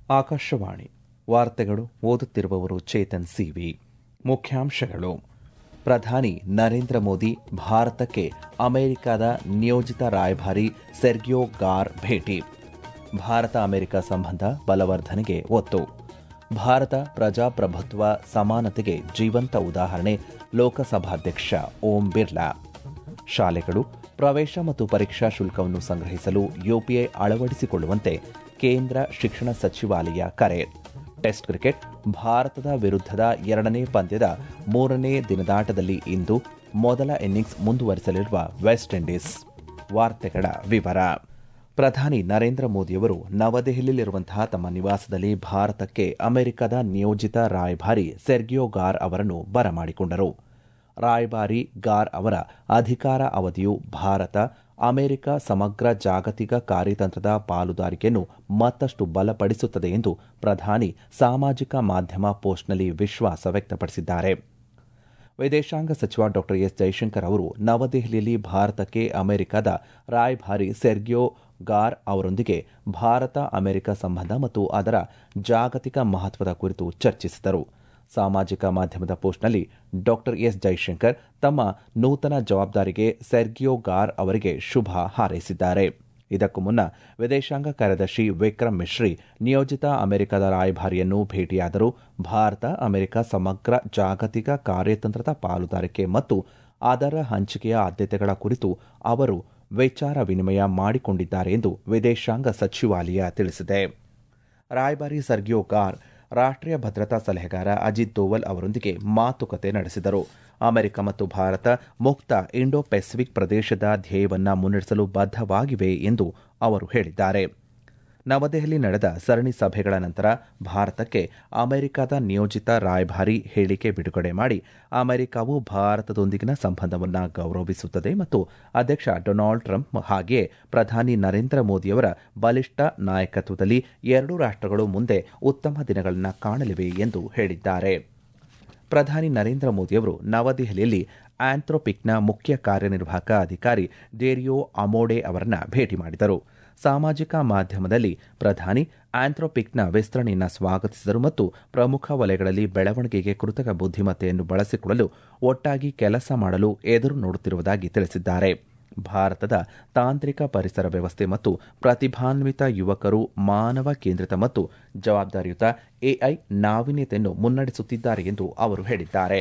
ಆಕಾಶವಾಣಿ ವಾರ್ತೆಗಳು ಓದುತ್ತಿರುವವರು ಚೇತನ್ ಸಿವಿ ಮುಖ್ಯಾಂಶಗಳು ಪ್ರಧಾನಿ ನರೇಂದ್ರ ಮೋದಿ ಭಾರತಕ್ಕೆ ಅಮೆರಿಕದ ನಿಯೋಜಿತ ರಾಯಭಾರಿ ಸೆರ್ಗಿಯೋ ಗಾರ್ ಭೇಟಿ ಭಾರತ ಅಮೆರಿಕ ಸಂಬಂಧ ಬಲವರ್ಧನೆಗೆ ಒತ್ತು ಭಾರತ ಪ್ರಜಾಪ್ರಭುತ್ವ ಸಮಾನತೆಗೆ ಜೀವಂತ ಉದಾಹರಣೆ ಲೋಕಸಭಾಧ್ಯಕ್ಷ ಓಂ ಬಿರ್ಲಾ ಶಾಲೆಗಳು ಪ್ರವೇಶ ಮತ್ತು ಪರೀಕ್ಷಾ ಶುಲ್ಕವನ್ನು ಸಂಗ್ರಹಿಸಲು ಯುಪಿಐ ಅಳವಡಿಸಿಕೊಳ್ಳುವಂತೆ ಕೇಂದ್ರ ಶಿಕ್ಷಣ ಸಚಿವಾಲಯ ಕರೆ ಟೆಸ್ಟ್ ಕ್ರಿಕೆಟ್ ಭಾರತದ ವಿರುದ್ಧದ ಎರಡನೇ ಪಂದ್ಯದ ಮೂರನೇ ದಿನದಾಟದಲ್ಲಿ ಇಂದು ಮೊದಲ ಇನ್ನಿಂಗ್ಸ್ ಮುಂದುವರಿಸಲಿರುವ ವೆಸ್ಟ್ ಇಂಡೀಸ್ ವಾರ್ತೆಗಳ ವಿವರ ಪ್ರಧಾನಿ ನರೇಂದ್ರ ಮೋದಿಯವರು ನವದೆಹಲಿಯಲ್ಲಿರುವಂತಹ ತಮ್ಮ ನಿವಾಸದಲ್ಲಿ ಭಾರತಕ್ಕೆ ಅಮೆರಿಕದ ನಿಯೋಜಿತ ರಾಯಭಾರಿ ಸೆರ್ಗಿಯೋ ಗಾರ್ ಅವರನ್ನು ಬರಮಾಡಿಕೊಂಡರು ರಾಯಭಾರಿ ಗಾರ್ ಅವರ ಅಧಿಕಾರ ಅವಧಿಯು ಭಾರತ ಅಮೆರಿಕ ಸಮಗ್ರ ಜಾಗತಿಕ ಕಾರ್ಯತಂತ್ರದ ಪಾಲುದಾರಿಕೆಯನ್ನು ಮತ್ತಷ್ಟು ಬಲಪಡಿಸುತ್ತದೆ ಎಂದು ಪ್ರಧಾನಿ ಸಾಮಾಜಿಕ ಮಾಧ್ಯಮ ಪೋಸ್ಟ್ನಲ್ಲಿ ವಿಶ್ವಾಸ ವ್ಯಕ್ತಪಡಿಸಿದ್ದಾರೆ ವಿದೇಶಾಂಗ ಸಚಿವ ಡಾ ಎಸ್ ಜೈಶಂಕರ್ ಅವರು ನವದೆಹಲಿಯಲ್ಲಿ ಭಾರತಕ್ಕೆ ಅಮೆರಿಕದ ರಾಯಭಾರಿ ಸೆರ್ಗಿಯೋ ಗಾರ್ ಅವರೊಂದಿಗೆ ಭಾರತ ಅಮೆರಿಕ ಸಂಬಂಧ ಮತ್ತು ಅದರ ಜಾಗತಿಕ ಮಹತ್ವದ ಕುರಿತು ಚರ್ಚಿಸಿದರು ಸಾಮಾಜಿಕ ಮಾಧ್ಯಮದ ಪೋಸ್ಟ್ನಲ್ಲಿ ಡಾ ಎಸ್ ಜೈಶಂಕರ್ ತಮ್ಮ ನೂತನ ಜವಾಬ್ದಾರಿಗೆ ಸೆರ್ಗಿಯೋ ಗಾರ್ ಅವರಿಗೆ ಶುಭ ಹಾರೈಸಿದ್ದಾರೆ ಇದಕ್ಕೂ ಮುನ್ನ ವಿದೇಶಾಂಗ ಕಾರ್ಯದರ್ಶಿ ವಿಕ್ರಮ್ ಮಿಶ್ರಿ ನಿಯೋಜಿತ ಅಮೆರಿಕದ ರಾಯಭಾರಿಯನ್ನು ಭೇಟಿಯಾದರು ಭಾರತ ಅಮೆರಿಕ ಸಮಗ್ರ ಜಾಗತಿಕ ಕಾರ್ಯತಂತ್ರದ ಪಾಲುದಾರಿಕೆ ಮತ್ತು ಅದರ ಹಂಚಿಕೆಯ ಆದ್ಯತೆಗಳ ಕುರಿತು ಅವರು ವಿಚಾರ ವಿನಿಮಯ ಮಾಡಿಕೊಂಡಿದ್ದಾರೆ ಎಂದು ವಿದೇಶಾಂಗ ಸಚಿವಾಲಯ ತಿಳಿಸಿದೆ ರಾಯಭಾರಿ ಸರ್ಗಿಯೋ ಗಾರ್ ರಾಷ್ಟ್ರೀಯ ಭದ್ರತಾ ಸಲಹೆಗಾರ ಅಜಿತ್ ದೋವಲ್ ಅವರೊಂದಿಗೆ ಮಾತುಕತೆ ನಡೆಸಿದರು ಅಮೆರಿಕ ಮತ್ತು ಭಾರತ ಮುಕ್ತ ಇಂಡೋ ಪೆಸಿಫಿಕ್ ಪ್ರದೇಶದ ಧ್ಯೇಯವನ್ನ ಮುನ್ನಡೆಸಲು ಬದ್ಧವಾಗಿವೆ ಎಂದು ಅವರು ಹೇಳಿದ್ದಾರೆ ನವದೆಹಲಿ ನಡೆದ ಸರಣಿ ಸಭೆಗಳ ನಂತರ ಭಾರತಕ್ಕೆ ಅಮೆರಿಕದ ನಿಯೋಜಿತ ರಾಯಭಾರಿ ಹೇಳಿಕೆ ಬಿಡುಗಡೆ ಮಾಡಿ ಅಮೆರಿಕವು ಭಾರತದೊಂದಿಗಿನ ಸಂಬಂಧವನ್ನು ಗೌರವಿಸುತ್ತದೆ ಮತ್ತು ಅಧ್ಯಕ್ಷ ಡೊನಾಲ್ಡ್ ಟ್ರಂಪ್ ಹಾಗೆಯೇ ಪ್ರಧಾನಿ ನರೇಂದ್ರ ಮೋದಿಯವರ ಬಲಿಷ್ಠ ನಾಯಕತ್ವದಲ್ಲಿ ಎರಡೂ ರಾಷ್ಟ್ರಗಳು ಮುಂದೆ ಉತ್ತಮ ದಿನಗಳನ್ನು ಕಾಣಲಿವೆ ಎಂದು ಹೇಳಿದ್ದಾರೆ ಪ್ರಧಾನಿ ನರೇಂದ್ರ ಮೋದಿಯವರು ನವದೆಹಲಿಯಲ್ಲಿ ಆಂಥ್ರೋಪಿಕ್ನ ಮುಖ್ಯ ಕಾರ್ಯನಿರ್ವಾಹಕ ಅಧಿಕಾರಿ ಡೇರಿಯೋ ಅಮೋಡೆ ಅವರನ್ನ ಭೇಟಿ ಮಾಡಿದರು ಸಾಮಾಜಿಕ ಮಾಧ್ಯಮದಲ್ಲಿ ಪ್ರಧಾನಿ ಆಂಥ್ರೋಪಿಕ್ನ ವಿಸ್ತರಣೆಯನ್ನು ಸ್ವಾಗತಿಸಿದರು ಮತ್ತು ಪ್ರಮುಖ ವಲಯಗಳಲ್ಲಿ ಬೆಳವಣಿಗೆಗೆ ಕೃತಕ ಬುದ್ಧಿಮತ್ತೆಯನ್ನು ಬಳಸಿಕೊಳ್ಳಲು ಒಟ್ಟಾಗಿ ಕೆಲಸ ಮಾಡಲು ಎದುರು ನೋಡುತ್ತಿರುವುದಾಗಿ ತಿಳಿಸಿದ್ದಾರೆ ಭಾರತದ ತಾಂತ್ರಿಕ ಪರಿಸರ ವ್ಯವಸ್ಥೆ ಮತ್ತು ಪ್ರತಿಭಾನ್ವಿತ ಯುವಕರು ಮಾನವ ಕೇಂದ್ರಿತ ಮತ್ತು ಜವಾಬ್ದಾರಿಯುತ ಎಐ ನಾವೀನ್ಯತೆಯನ್ನು ಮುನ್ನಡೆಸುತ್ತಿದ್ದಾರೆ ಎಂದು ಅವರು ಹೇಳಿದ್ದಾರೆ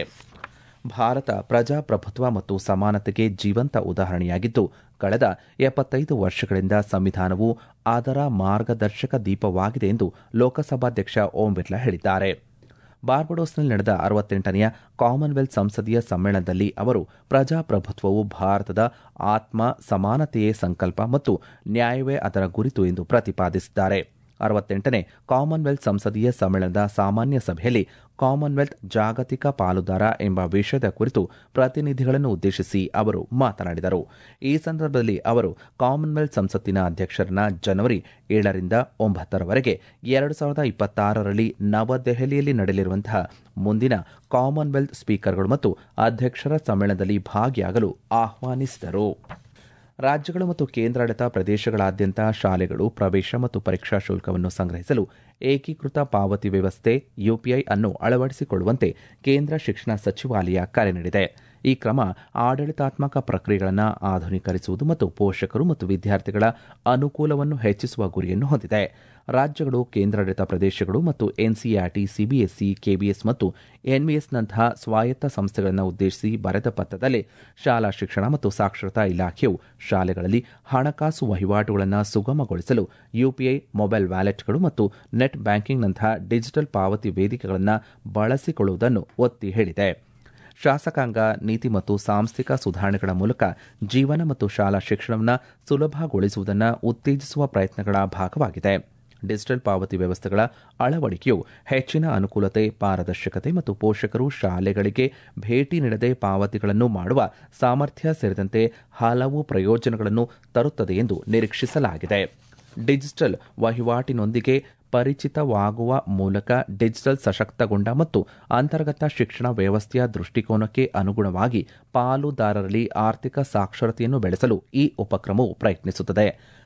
ಭಾರತ ಪ್ರಜಾಪ್ರಭುತ್ವ ಮತ್ತು ಸಮಾನತೆಗೆ ಜೀವಂತ ಉದಾಹರಣೆಯಾಗಿದ್ದು ಕಳೆದ ಎಪ್ಪತ್ತೈದು ವರ್ಷಗಳಿಂದ ಸಂವಿಧಾನವು ಅದರ ಮಾರ್ಗದರ್ಶಕ ದೀಪವಾಗಿದೆ ಎಂದು ಲೋಕಸಭಾಧ್ಯಕ್ಷ ಓಂ ಬಿರ್ಲಾ ಹೇಳಿದ್ದಾರೆ ಬಾರ್ಬಡೋಸ್ನಲ್ಲಿ ನಡೆದ ಅರವತ್ತೆಂಟನೆಯ ಕಾಮನ್ವೆಲ್ತ್ ಸಂಸದೀಯ ಸಮ್ಮೇಳನದಲ್ಲಿ ಅವರು ಪ್ರಜಾಪ್ರಭುತ್ವವು ಭಾರತದ ಆತ್ಮ ಸಮಾನತೆಯೇ ಸಂಕಲ್ಪ ಮತ್ತು ನ್ಯಾಯವೇ ಅದರ ಗುರಿತು ಎಂದು ಪ್ರತಿಪಾದಿಸಿದ್ದಾರೆ ಅರವತ್ತೆಂಟನೇ ಕಾಮನ್ವೆಲ್ತ್ ಸಂಸದೀಯ ಸಮ್ಮೇಳನದ ಸಾಮಾನ್ಯ ಸಭೆಯಲ್ಲಿ ಕಾಮನ್ವೆಲ್ತ್ ಜಾಗತಿಕ ಪಾಲುದಾರ ಎಂಬ ವಿಷಯದ ಕುರಿತು ಪ್ರತಿನಿಧಿಗಳನ್ನು ಉದ್ದೇಶಿಸಿ ಅವರು ಮಾತನಾಡಿದರು ಈ ಸಂದರ್ಭದಲ್ಲಿ ಅವರು ಕಾಮನ್ವೆಲ್ತ್ ಸಂಸತ್ತಿನ ಅಧ್ಯಕ್ಷರನ್ನ ಜನವರಿ ಏಳರಿಂದ ಒಂಬತ್ತರವರೆಗೆ ಎರಡು ಸಾವಿರದ ಇಪ್ಪತ್ತಾರರಲ್ಲಿ ನವದೆಹಲಿಯಲ್ಲಿ ನಡೆಯಲಿರುವಂತಹ ಮುಂದಿನ ಕಾಮನ್ವೆಲ್ತ್ ಸ್ಪೀಕರ್ಗಳು ಮತ್ತು ಅಧ್ಯಕ್ಷರ ಸಮ್ಮೇಳನದಲ್ಲಿ ಭಾಗಿಯಾಗಲು ಆಹ್ವಾನಿಸಿದರು ರಾಜ್ಯಗಳು ಮತ್ತು ಕೇಂದ್ರಾಡಳಿತ ಪ್ರದೇಶಗಳಾದ್ಯಂತ ಶಾಲೆಗಳು ಪ್ರವೇಶ ಮತ್ತು ಪರೀಕ್ಷಾ ಶುಲ್ಕವನ್ನು ಸಂಗ್ರಹಿಸಲು ಏಕೀಕೃತ ಪಾವತಿ ವ್ಯವಸ್ಥೆ ಯುಪಿಐ ಅನ್ನು ಅಳವಡಿಸಿಕೊಳ್ಳುವಂತೆ ಕೇಂದ್ರ ಶಿಕ್ಷಣ ಸಚಿವಾಲಯ ಕರೆ ನೀಡಿದೆ ಈ ಕ್ರಮ ಆಡಳಿತಾತ್ಮಕ ಪ್ರಕ್ರಿಯೆಗಳನ್ನು ಆಧುನೀಕರಿಸುವುದು ಮತ್ತು ಪೋಷಕರು ಮತ್ತು ವಿದ್ಯಾರ್ಥಿಗಳ ಅನುಕೂಲವನ್ನು ಹೆಚ್ಚಿಸುವ ಗುರಿಯನ್ನು ಹೊಂದಿದೆ ರಾಜ್ಯಗಳು ಕೇಂದ್ರಾಡಳಿತ ಪ್ರದೇಶಗಳು ಮತ್ತು ಎನ್ಸಿಆರ್ಟಿ ಸಿಬಿಎಸ್ಇ ಕೆಬಿಎಸ್ ಮತ್ತು ಎನ್ವಿಎಸ್ನಂತಹ ಸ್ವಾಯತ್ತ ಸಂಸ್ಥೆಗಳನ್ನು ಉದ್ದೇಶಿಸಿ ಬರೆದ ಪತ್ರದಲ್ಲಿ ಶಾಲಾ ಶಿಕ್ಷಣ ಮತ್ತು ಸಾಕ್ಷರತಾ ಇಲಾಖೆಯು ಶಾಲೆಗಳಲ್ಲಿ ಹಣಕಾಸು ವಹಿವಾಟುಗಳನ್ನು ಸುಗಮಗೊಳಿಸಲು ಯುಪಿಐ ಮೊಬೈಲ್ ವ್ಯಾಲೆಟ್ಗಳು ಮತ್ತು ನೆಟ್ ಬ್ಯಾಂಕಿಂಗ್ನಂತಹ ಡಿಜಿಟಲ್ ಪಾವತಿ ವೇದಿಕೆಗಳನ್ನು ಬಳಸಿಕೊಳ್ಳುವುದನ್ನು ಒತ್ತಿ ಹೇಳಿದೆ ಶಾಸಕಾಂಗ ನೀತಿ ಮತ್ತು ಸಾಂಸ್ಥಿಕ ಸುಧಾರಣೆಗಳ ಮೂಲಕ ಜೀವನ ಮತ್ತು ಶಾಲಾ ಶಿಕ್ಷಣವನ್ನು ಸುಲಭಗೊಳಿಸುವುದನ್ನು ಉತ್ತೇಜಿಸುವ ಪ್ರಯತ್ನಗಳ ಭಾಗವಾಗಿದೆ ಡಿಜಿಟಲ್ ಪಾವತಿ ವ್ಯವಸ್ಥೆಗಳ ಅಳವಡಿಕೆಯು ಹೆಚ್ಚಿನ ಅನುಕೂಲತೆ ಪಾರದರ್ಶಕತೆ ಮತ್ತು ಪೋಷಕರು ಶಾಲೆಗಳಿಗೆ ಭೇಟಿ ನೀಡದೆ ಪಾವತಿಗಳನ್ನು ಮಾಡುವ ಸಾಮರ್ಥ್ಯ ಸೇರಿದಂತೆ ಹಲವು ಪ್ರಯೋಜನಗಳನ್ನು ತರುತ್ತದೆ ಎಂದು ನಿರೀಕ್ಷಿಸಲಾಗಿದೆ ಡಿಜಿಟಲ್ ವಹಿವಾಟಿನೊಂದಿಗೆ ಪರಿಚಿತವಾಗುವ ಮೂಲಕ ಡಿಜಿಟಲ್ ಸಶಕ್ತಗೊಂಡ ಮತ್ತು ಅಂತರ್ಗತ ಶಿಕ್ಷಣ ವ್ಯವಸ್ಥೆಯ ದೃಷ್ಟಿಕೋನಕ್ಕೆ ಅನುಗುಣವಾಗಿ ಪಾಲುದಾರರಲ್ಲಿ ಆರ್ಥಿಕ ಸಾಕ್ಷರತೆಯನ್ನು ಬೆಳೆಸಲು ಈ ಉಪಕ್ರಮವು ಪ್ರಯತ್ನಿಸುತ್ತದೆ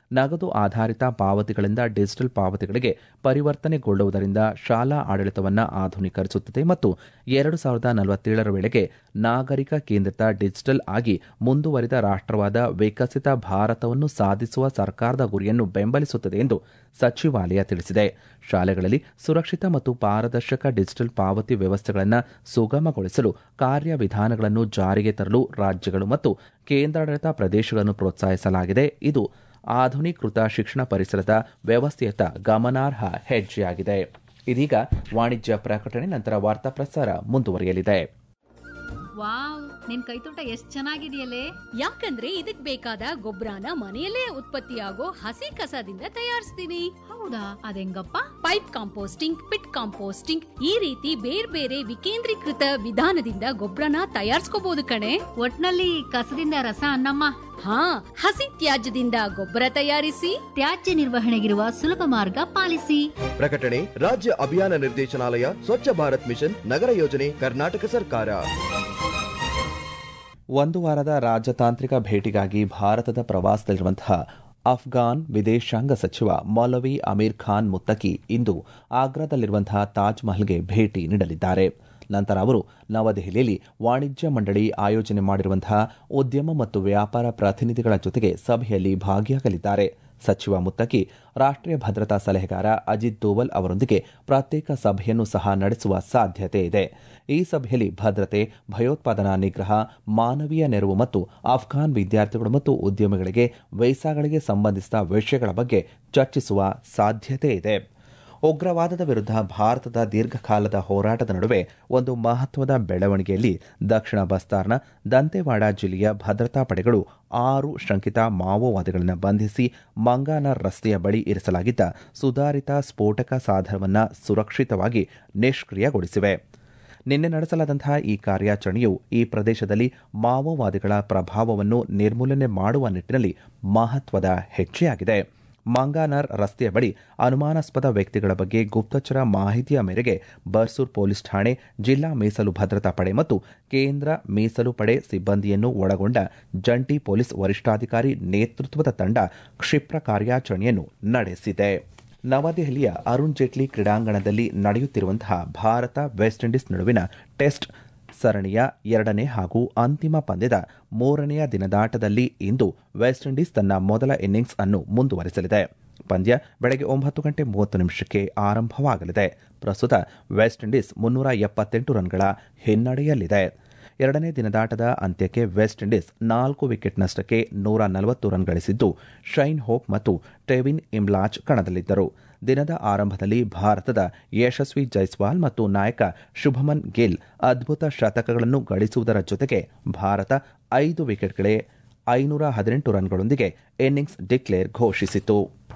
ನಗದು ಆಧಾರಿತ ಪಾವತಿಗಳಿಂದ ಡಿಜಿಟಲ್ ಪಾವತಿಗಳಿಗೆ ಪರಿವರ್ತನೆಗೊಳ್ಳುವುದರಿಂದ ಶಾಲಾ ಆಡಳಿತವನ್ನು ಆಧುನೀಕರಿಸುತ್ತದೆ ಮತ್ತು ಎರಡು ಸಾವಿರದ ನಲವತ್ತೇಳರ ವೇಳೆಗೆ ನಾಗರಿಕ ಕೇಂದ್ರಿತ ಡಿಜಿಟಲ್ ಆಗಿ ಮುಂದುವರಿದ ರಾಷ್ಟವಾದ ವಿಕಸಿತ ಭಾರತವನ್ನು ಸಾಧಿಸುವ ಸರ್ಕಾರದ ಗುರಿಯನ್ನು ಬೆಂಬಲಿಸುತ್ತದೆ ಎಂದು ಸಚಿವಾಲಯ ತಿಳಿಸಿದೆ ಶಾಲೆಗಳಲ್ಲಿ ಸುರಕ್ಷಿತ ಮತ್ತು ಪಾರದರ್ಶಕ ಡಿಜಿಟಲ್ ಪಾವತಿ ವ್ಯವಸ್ಥೆಗಳನ್ನು ಸುಗಮಗೊಳಿಸಲು ಕಾರ್ಯವಿಧಾನಗಳನ್ನು ಜಾರಿಗೆ ತರಲು ರಾಜ್ಯಗಳು ಮತ್ತು ಕೇಂದ್ರಾಡಳಿತ ಪ್ರದೇಶಗಳನ್ನು ಪ್ರೋತ್ಸಾಹಿಸಲಾಗಿದೆ ಇದು ಆಧುನೀಕೃತ ಶಿಕ್ಷಣ ಪರಿಸರದ ವ್ಯವಸ್ಥೆಯತ್ತ ಗಮನಾರ್ಹ ಹೆಜ್ಜೆಯಾಗಿದೆ ಇದೀಗ ವಾಣಿಜ್ಯ ಪ್ರಕಟಣೆ ನಂತರ ವಾರ್ತಾ ಪ್ರಸಾರ ಮುಂದುವರಿಯಲಿದೆ ವಾವ್ ನಿನ್ ಕೈತೋಟ ಎಷ್ಟ್ ಚೆನ್ನಾಗಿದೆಯಲ್ಲೇ ಯಾಕಂದ್ರೆ ಇದಕ್ ಬೇಕಾದ ಗೊಬ್ಬರನ ಮನೆಯಲ್ಲೇ ಉತ್ಪತ್ತಿಯಾಗೋ ಹಸಿ ಕಸದಿಂದ ತಯಾರಿಸ್ತೀನಿ ಹೌದಾ ಅದೆಂಗಪ್ಪ ಪೈಪ್ ಕಾಂಪೋಸ್ಟಿಂಗ್ ಪಿಟ್ ಕಾಂಪೋಸ್ಟಿಂಗ್ ಈ ರೀತಿ ಬೇರೆ ಬೇರೆ ವಿಕೇಂದ್ರೀಕೃತ ವಿಧಾನದಿಂದ ಗೊಬ್ಬರನ ತಯಾರಿಸ್ಕೋಬಹುದು ಕಣೆ ಒಟ್ನಲ್ಲಿ ಕಸದಿಂದ ರಸ ಅನ್ನಮ್ಮ ಹಾ ಹಸಿ ತ್ಯಾಜ್ಯದಿಂದ ಗೊಬ್ಬರ ತಯಾರಿಸಿ ತ್ಯಾಜ್ಯ ನಿರ್ವಹಣೆಗಿರುವ ಸುಲಭ ಮಾರ್ಗ ಪಾಲಿಸಿ ಪ್ರಕಟಣೆ ರಾಜ್ಯ ಅಭಿಯಾನ ನಿರ್ದೇಶನಾಲಯ ಸ್ವಚ್ಛ ಭಾರತ್ ಮಿಷನ್ ನಗರ ಯೋಜನೆ ಕರ್ನಾಟಕ ಸರ್ಕಾರ ಒಂದು ವಾರದ ರಾಜತಾಂತ್ರಿಕ ಭೇಟಿಗಾಗಿ ಭಾರತದ ಪ್ರವಾಸದಲ್ಲಿರುವಂತಹ ಅಫ್ಘಾನ್ ವಿದೇಶಾಂಗ ಸಚಿವ ಮೌಲವಿ ಅಮೀರ್ ಖಾನ್ ಮುತ್ತಕಿ ಇಂದು ಆಗ್ರಾದಲ್ಲಿರುವಂತಹ ತಾಜ್ ಮಹಲ್ಗೆ ಭೇಟಿ ನೀಡಲಿದ್ದಾರೆ ನಂತರ ಅವರು ನವದೆಹಲಿಯಲ್ಲಿ ವಾಣಿಜ್ಯ ಮಂಡಳಿ ಆಯೋಜನೆ ಮಾಡಿರುವಂತಹ ಉದ್ಯಮ ಮತ್ತು ವ್ಯಾಪಾರ ಪ್ರತಿನಿಧಿಗಳ ಜೊತೆಗೆ ಸಭೆಯಲ್ಲಿ ಭಾಗಿಯಾಗಲಿದ್ದಾರೆ ಸಚಿವ ಮುತ್ತಕಿ ರಾಷ್ಟ್ರೀಯ ಭದ್ರತಾ ಸಲಹೆಗಾರ ಅಜಿತ್ ದೋವಲ್ ಅವರೊಂದಿಗೆ ಪ್ರತ್ಯೇಕ ಸಭೆಯನ್ನು ಸಹ ನಡೆಸುವ ಸಾಧ್ಯತೆ ಇದೆ ಈ ಸಭೆಯಲ್ಲಿ ಭದ್ರತೆ ಭಯೋತ್ಪಾದನಾ ನಿಗ್ರಹ ಮಾನವೀಯ ನೆರವು ಮತ್ತು ಅಫ್ಘಾನ್ ವಿದ್ಯಾರ್ಥಿಗಳು ಮತ್ತು ಉದ್ಯಮಿಗಳಿಗೆ ವೈಸಾಗಳಿಗೆ ಸಂಬಂಧಿಸಿದ ವಿಷಯಗಳ ಬಗ್ಗೆ ಚರ್ಚಿಸುವ ಸಾಧ್ಯತೆ ಇದೆ ಉಗ್ರವಾದದ ವಿರುದ್ಧ ಭಾರತದ ದೀರ್ಘಕಾಲದ ಹೋರಾಟದ ನಡುವೆ ಒಂದು ಮಹತ್ವದ ಬೆಳವಣಿಗೆಯಲ್ಲಿ ದಕ್ಷಿಣ ಬಸ್ತಾರ್ನ ದಂತೆವಾಡ ಜಿಲ್ಲೆಯ ಭದ್ರತಾ ಪಡೆಗಳು ಆರು ಶಂಕಿತ ಮಾವೋವಾದಿಗಳನ್ನು ಬಂಧಿಸಿ ಮಂಗಾನರ್ ರಸ್ತೆಯ ಬಳಿ ಇರಿಸಲಾಗಿದ್ದ ಸುಧಾರಿತ ಸ್ಫೋಟಕ ಸಾಧನವನ್ನು ಸುರಕ್ಷಿತವಾಗಿ ನಿಷ್ಕ್ರಿಯಗೊಳಿಸಿವೆ ನಿನ್ನೆ ನಡೆಸಲಾದಂತಹ ಈ ಕಾರ್ಯಾಚರಣೆಯು ಈ ಪ್ರದೇಶದಲ್ಲಿ ಮಾವೋವಾದಿಗಳ ಪ್ರಭಾವವನ್ನು ನಿರ್ಮೂಲನೆ ಮಾಡುವ ನಿಟ್ಟಿನಲ್ಲಿ ಮಹತ್ವದ ಹೆಜ್ಜೆಯಾಗಿದೆ ಮಂಗಾನರ್ ರಸ್ತೆಯ ಬಳಿ ಅನುಮಾನಾಸ್ಪದ ವ್ಯಕ್ತಿಗಳ ಬಗ್ಗೆ ಗುಪ್ತಚರ ಮಾಹಿತಿಯ ಮೇರೆಗೆ ಬರ್ಸೂರ್ ಪೊಲೀಸ್ ಠಾಣೆ ಜಿಲ್ಲಾ ಮೀಸಲು ಭದ್ರತಾ ಪಡೆ ಮತ್ತು ಕೇಂದ್ರ ಮೀಸಲು ಪಡೆ ಸಿಬ್ಬಂದಿಯನ್ನು ಒಳಗೊಂಡ ಜಂಟಿ ಪೊಲೀಸ್ ವರಿಷ್ಠಾಧಿಕಾರಿ ನೇತೃತ್ವದ ತಂಡ ಕ್ಷಿಪ್ರ ಕಾರ್ಯಾಚರಣೆಯನ್ನು ನಡೆಸಿದೆ ನವದೆಹಲಿಯ ಅರುಣ್ ಜೇಟ್ಲಿ ಕ್ರೀಡಾಂಗಣದಲ್ಲಿ ನಡೆಯುತ್ತಿರುವಂತಹ ಭಾರತ ವೆಸ್ಟ್ ಇಂಡೀಸ್ ನಡುವಿನ ಟೆಸ್ಟ್ ಸರಣಿಯ ಎರಡನೇ ಹಾಗೂ ಅಂತಿಮ ಪಂದ್ಯದ ಮೂರನೆಯ ದಿನದಾಟದಲ್ಲಿ ಇಂದು ವೆಸ್ಟ್ ಇಂಡೀಸ್ ತನ್ನ ಮೊದಲ ಇನ್ನಿಂಗ್ಸ್ ಅನ್ನು ಮುಂದುವರಿಸಲಿದೆ ಪಂದ್ಯ ಬೆಳಗ್ಗೆ ಒಂಬತ್ತು ಗಂಟೆ ಮೂವತ್ತು ನಿಮಿಷಕ್ಕೆ ಆರಂಭವಾಗಲಿದೆ ಪ್ರಸ್ತುತ ವೆಸ್ಟ್ ಇಂಡೀಸ್ ಮುನ್ನೂರ ಎಪ್ಪತ್ತೆಂಟು ರನ್ಗಳ ಹಿನ್ನಡೆಯಲ್ಲಿದೆ ಎರಡನೇ ದಿನದಾಟದ ಅಂತ್ಯಕ್ಕೆ ವೆಸ್ಟ್ ಇಂಡೀಸ್ ನಾಲ್ಕು ವಿಕೆಟ್ ನಷ್ಟಕ್ಕೆ ನೂರ ನಲವತ್ತು ರನ್ ಗಳಿಸಿದ್ದು ಶೈನ್ ಹೋಪ್ ಮತ್ತು ಟೆವಿನ್ ಇಮ್ಲಾಚ್ ಕಣದಲ್ಲಿದ್ದರು ದಿನದ ಆರಂಭದಲ್ಲಿ ಭಾರತದ ಯಶಸ್ವಿ ಜೈಸ್ವಾಲ್ ಮತ್ತು ನಾಯಕ ಶುಭಮನ್ ಗಿಲ್ ಅದ್ಭುತ ಶತಕಗಳನ್ನು ಗಳಿಸುವುದರ ಜೊತೆಗೆ ಭಾರತ ಐದು ವಿಕೆಟ್ಗಳೇ ಐನೂರ ಹದಿನೆಂಟು ರನ್ಗಳೊಂದಿಗೆ ಇನ್ನಿಂಗ್ಸ್ ಡಿಕ್ಲೇರ್ ಘೋಷಿಸಿತು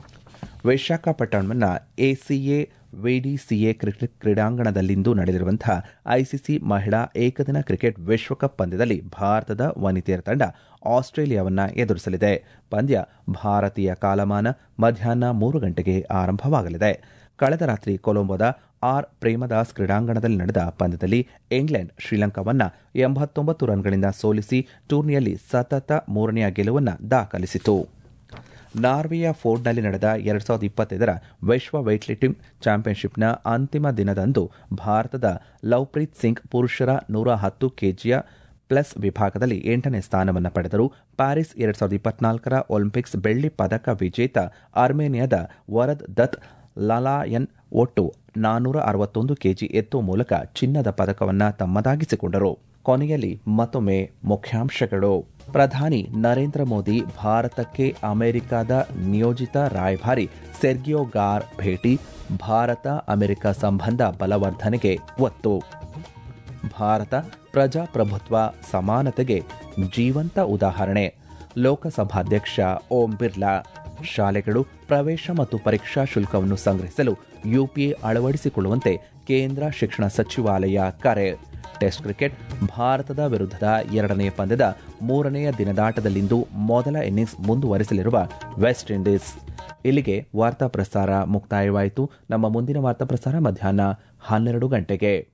ವಿಶಾಖಪಟ್ಟಣಂನ ಎಸಿಎ ವಿಡಿಸಿಎ ಕ್ರಿಕೆಟ್ ಕ್ರೀಡಾಂಗಣದಲ್ಲಿಂದು ನಡೆದಿರುವಂತಹ ಐಸಿಸಿ ಮಹಿಳಾ ಏಕದಿನ ಕ್ರಿಕೆಟ್ ವಿಶ್ವಕಪ್ ಪಂದ್ಯದಲ್ಲಿ ಭಾರತದ ವನಿತೆಯರ ತಂಡ ಆಸ್ಟ್ರೇಲಿಯಾವನ್ನ ಎದುರಿಸಲಿದೆ ಪಂದ್ಯ ಭಾರತೀಯ ಕಾಲಮಾನ ಮಧ್ಯಾಹ್ನ ಮೂರು ಗಂಟೆಗೆ ಆರಂಭವಾಗಲಿದೆ ಕಳೆದ ರಾತ್ರಿ ಕೊಲಂಬೋದ ಆರ್ ಪ್ರೇಮದಾಸ್ ಕ್ರೀಡಾಂಗಣದಲ್ಲಿ ನಡೆದ ಪಂದ್ಯದಲ್ಲಿ ಇಂಗ್ಲೆಂಡ್ ಶ್ರೀಲಂಕಾವನ್ನ ಎಂಬತ್ತೊಂಬತ್ತು ರನ್ಗಳಿಂದ ಸೋಲಿಸಿ ಟೂರ್ನಿಯಲ್ಲಿ ಸತತ ಮೂರನೆಯ ಗೆಲುವನ್ನು ದಾಖಲಿಸಿತು ನಾರ್ವೆಯ ಫೋರ್ಡ್ನಲ್ಲಿ ನಡೆದ ಎರಡ್ ಸಾವಿರದ ಇಪ್ಪತ್ತೈದರ ವಿಶ್ವ ವೇಟ್ಲಿಫ್ಟಿಂಗ್ ಚಾಂಪಿಯನ್ಶಿಪ್ನ ಅಂತಿಮ ದಿನದಂದು ಭಾರತದ ಲವ್ಪ್ರೀತ್ ಸಿಂಗ್ ಪುರುಷರ ನೂರ ಹತ್ತು ಕೆಜಿಯ ಪ್ಲಸ್ ವಿಭಾಗದಲ್ಲಿ ಎಂಟನೇ ಸ್ಥಾನವನ್ನು ಪಡೆದರು ಪ್ಯಾರಿಸ್ ಎರಡ್ ಸಾವಿರದ ಇಪ್ಪತ್ನಾಲ್ಕರ ಒಲಿಂಪಿಕ್ಸ್ ಬೆಳ್ಳಿ ಪದಕ ವಿಜೇತ ಅರ್ಮೇನಿಯಾದ ವರದ್ ದತ್ ಲಲಾಯನ್ ಒಟ್ಟು ನಾನ್ನೂರ ಅರವತ್ತೊಂದು ಕೆಜಿ ಎತ್ತುವ ಮೂಲಕ ಚಿನ್ನದ ಪದಕವನ್ನು ತಮ್ಮದಾಗಿಸಿಕೊಂಡರು ಕೊನೆಯಲ್ಲಿ ಮತ್ತೊಮ್ಮೆ ಮುಖ್ಯಾಂಶಗಳು ಪ್ರಧಾನಿ ನರೇಂದ್ರ ಮೋದಿ ಭಾರತಕ್ಕೆ ಅಮೆರಿಕದ ನಿಯೋಜಿತ ರಾಯಭಾರಿ ಸೆರ್ಗಿಯೋ ಗಾರ್ ಭೇಟಿ ಭಾರತ ಅಮೆರಿಕ ಸಂಬಂಧ ಬಲವರ್ಧನೆಗೆ ಒತ್ತು ಭಾರತ ಪ್ರಜಾಪ್ರಭುತ್ವ ಸಮಾನತೆಗೆ ಜೀವಂತ ಉದಾಹರಣೆ ಲೋಕಸಭಾಧ್ಯಕ್ಷ ಓಂ ಬಿರ್ಲಾ ಶಾಲೆಗಳು ಪ್ರವೇಶ ಮತ್ತು ಪರೀಕ್ಷಾ ಶುಲ್ಕವನ್ನು ಸಂಗ್ರಹಿಸಲು ಯುಪಿಎ ಅಳವಡಿಸಿಕೊಳ್ಳುವಂತೆ ಕೇಂದ್ರ ಶಿಕ್ಷಣ ಸಚಿವಾಲಯ ಕರೆ ಟೆಸ್ಟ್ ಕ್ರಿಕೆಟ್ ಭಾರತದ ವಿರುದ್ಧದ ಎರಡನೇ ಪಂದ್ಯದ ಮೂರನೆಯ ದಿನದಾಟದಲ್ಲಿಂದು ಮೊದಲ ಇನ್ನಿಂಗ್ಸ್ ಮುಂದುವರಿಸಲಿರುವ ವೆಸ್ಟ್ ಇಂಡೀಸ್ ಇಲ್ಲಿಗೆ ವಾರ್ತಾ ಪ್ರಸಾರ ಮುಕ್ತಾಯವಾಯಿತು ನಮ್ಮ ಮುಂದಿನ ವಾರ್ತಾ ಪ್ರಸಾರ ಮಧ್ಯಾಹ್ನ ಹನ್ನೆರಡು ಗಂಟೆಗೆ